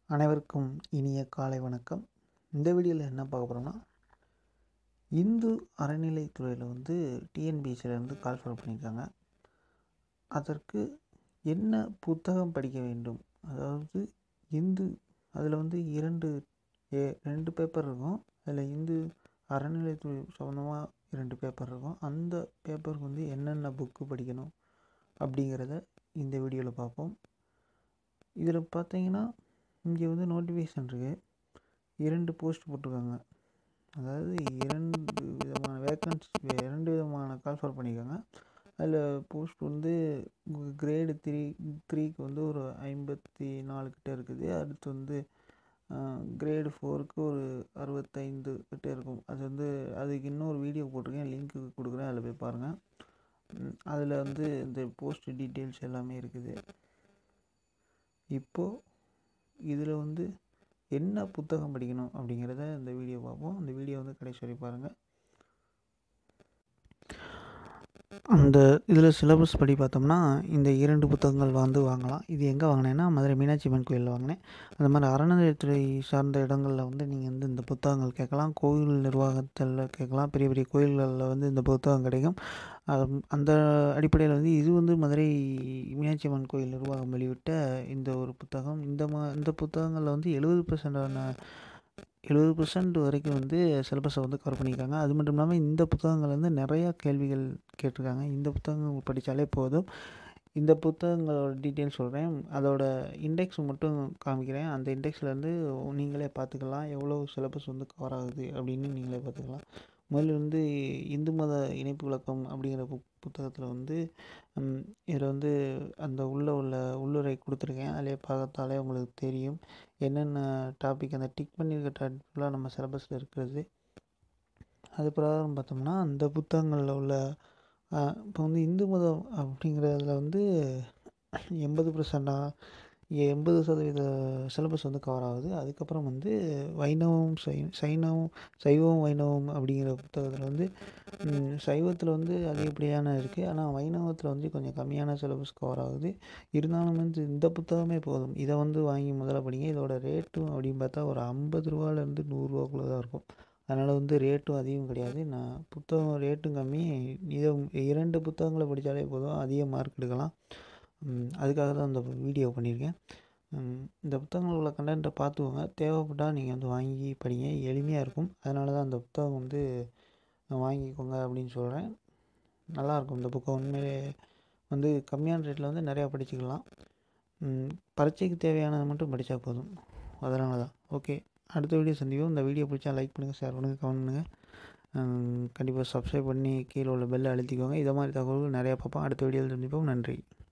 அனைவருக்கும் இனிய காலை வணக்கம் இந்த வீடியோவில் என்ன பார்க்க போகிறோம்னா இந்து அறநிலைத்துறையில் வந்து டிஎன்பிஎஸ்சிலேருந்து கால் ஃபார் பண்ணியிருக்காங்க அதற்கு என்ன புத்தகம் படிக்க வேண்டும் அதாவது இந்து அதில் வந்து இரண்டு ஏ ரெண்டு பேப்பர் இருக்கும் அதில் இந்து அறநிலைத்துறை சம்மந்தமாக இரண்டு பேப்பர் இருக்கும் அந்த பேப்பருக்கு வந்து என்னென்ன புக்கு படிக்கணும் அப்படிங்கிறத இந்த வீடியோவில் பார்ப்போம் இதில் பார்த்தீங்கன்னா இங்கே வந்து நோட்டிஃபிகேஷன் இருக்குது இரண்டு போஸ்ட் போட்டிருக்காங்க அதாவது இரண்டு விதமான வேக்கன்சி இரண்டு விதமான கால் ஃபார் பண்ணியிருக்காங்க அதில் போஸ்ட் வந்து கிரேடு த்ரீ த்ரீக்கு வந்து ஒரு ஐம்பத்தி நாலு கிட்ட இருக்குது அடுத்து வந்து கிரேடு ஃபோருக்கு ஒரு அறுபத்தைந்து கிட்ட இருக்கும் அது வந்து அதுக்கு இன்னொரு வீடியோ போட்டிருக்கேன் லிங்க்கு கொடுக்குறேன் அதில் போய் பாருங்கள் அதில் வந்து இந்த போஸ்ட் டீட்டெயில்ஸ் எல்லாமே இருக்குது இப்போது இதில் வந்து என்ன புத்தகம் படிக்கணும் அப்படிங்கிறத இந்த வீடியோ பார்ப்போம் அந்த வீடியோ வந்து கடைசி வரை பாருங்கள் அந்த இதில் சிலபஸ் படி பார்த்தோம்னா இந்த இரண்டு புத்தகங்கள் வந்து வாங்கலாம் இது எங்கே வாங்கினேன்னா மதுரை மீனாட்சி அம்மன் கோயிலில் வாங்கினேன் அந்த மாதிரி அறநிலையத்துறை சார்ந்த இடங்களில் வந்து நீங்கள் வந்து இந்த புத்தகங்கள் கேட்கலாம் கோவில் நிர்வாகத்தில் கேட்கலாம் பெரிய பெரிய கோயில்களில் வந்து இந்த புத்தகம் கிடைக்கும் அந்த அடிப்படையில் வந்து இது வந்து மதுரை மீனாட்சி அம்மன் கோயில் நிர்வாகம் வெளியிட்ட இந்த ஒரு புத்தகம் இந்த மா இந்த புத்தகங்களில் வந்து எழுபது பர்சன்டான எழுபது பர்சன்ட் வரைக்கும் வந்து சிலபஸை வந்து கவர் பண்ணியிருக்காங்க அது மட்டும் இல்லாமல் இந்த புத்தகங்கள் வந்து நிறையா கேள்விகள் கேட்டிருக்காங்க இந்த புத்தகங்கள் படித்தாலே போதும் இந்த புத்தகங்களோட டீட்டெயில் சொல்கிறேன் அதோட இண்டெக்ஸ் மட்டும் காமிக்கிறேன் அந்த இண்டெக்ஸ்லேருந்து நீங்களே பார்த்துக்கலாம் எவ்வளோ சிலபஸ் வந்து கவர் ஆகுது அப்படின்னு நீங்களே பார்த்துக்கலாம் முதல்ல வந்து இந்து மத இணைப்பு விளக்கம் அப்படிங்கிற புக் புத்தகத்தில் வந்து இதில் வந்து அந்த உள்ளே உள்ள உள்ளுரை கொடுத்துருக்கேன் அதிலே பார்த்தாலே உங்களுக்கு தெரியும் என்னென்ன டாபிக் அந்த டிக் பண்ணியிருக்க டாபிக்லாம் நம்ம சிலபஸில் இருக்கிறது அது பிரகாரம் பார்த்தோம்னா அந்த புத்தகங்களில் உள்ள இப்போ வந்து இந்து மதம் அப்படிங்கிறதுல வந்து எண்பது பர்சன்டாக எண்பது சதவீத சிலபஸ் வந்து கவர் ஆகுது அதுக்கப்புறம் வந்து வைணவம் சை சைனவம் சைவம் வைணவம் அப்படிங்கிற புத்தகத்தில் வந்து சைவத்தில் வந்து அதிகப்படியான இருக்குது ஆனால் வைணவத்தில் வந்து கொஞ்சம் கம்மியான சிலபஸ் கவர் ஆகுது இருந்தாலும் வந்து இந்த புத்தகமே போதும் இதை வந்து வாங்கி முதல்ல படிங்க இதோட ரேட்டும் அப்படின்னு பார்த்தா ஒரு ஐம்பது ரூபாலேருந்து நூறுரூவாக்குள்ளே தான் இருக்கும் அதனால் வந்து ரேட்டும் அதிகம் கிடையாது நான் புத்தகம் ரேட்டும் கம்மி இதை இரண்டு புத்தகங்களை படித்தாலே போதும் அதிக மார்க் எடுக்கலாம் அதுக்காக தான் இந்த வீடியோ பண்ணியிருக்கேன் இந்த புத்தகங்கள் உள்ள கண்டென்ட்டை பார்த்துக்கோங்க தேவைப்பட்டால் நீங்கள் வந்து வாங்கி படிங்க எளிமையாக இருக்கும் அதனால தான் அந்த புத்தகம் வந்து வாங்கிக்கோங்க அப்படின்னு சொல்கிறேன் நல்லாயிருக்கும் இந்த புக்கை உண்மையிலே வந்து கம்மியான ரேட்டில் வந்து நிறையா படிச்சுக்கலாம் பரீட்சைக்கு தேவையானதை மட்டும் படித்தா போதும் அதனால தான் ஓகே அடுத்த வீடியோ சந்திப்போம் இந்த வீடியோ பிடிச்சா லைக் பண்ணுங்கள் ஷேர் பண்ணுங்கள் கமெண்ட் பண்ணுங்கள் கண்டிப்பாக சப்ஸ்கிரைப் பண்ணி கீழே உள்ள பெல்லை அழுத்திக்கோங்க இதை மாதிரி தகவல்கள் நிறையா பார்ப்போம் அடுத்த வீடியோவில் சந்திப்போம் நன்றி